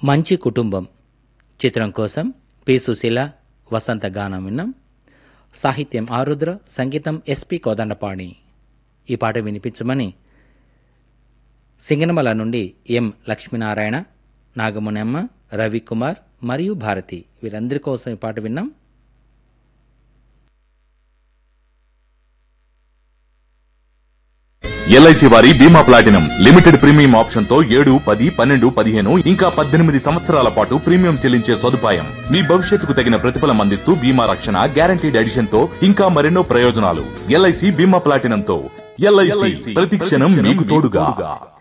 మంచి కుటుంబం చిత్రం కోసం పి సుశీల వసంత గానం విన్నాం సాహిత్యం ఆరుద్ర సంగీతం ఎస్పి కోదండపాణి ఈ పాట వినిపించమని సింగనమల నుండి ఎం లక్ష్మీనారాయణ నాగమునమ్మ రవికుమార్ మరియు భారతి వీరందరి కోసం ఈ పాట విన్నాం ఎల్ఐసి వారి బీమా ప్లాటినం లిమిటెడ్ ప్రీమియం ఆప్షన్ తో ఏడు పది పన్నెండు పదిహేను ఇంకా పద్దెనిమిది సంవత్సరాల పాటు ప్రీమియం చెల్లించే సదుపాయం మీ భవిష్యత్తుకు తగిన ప్రతిఫలం అందిస్తూ బీమా రక్షణ గ్యారంటీడ్ ఎడిషన్ తో ఇంకా మరెన్నో ప్రయోజనాలు ఎల్ఐసి బీమా ప్లాటినం తో ఎల్ఐసి ప్రతి క్షణం మీకు తోడుగా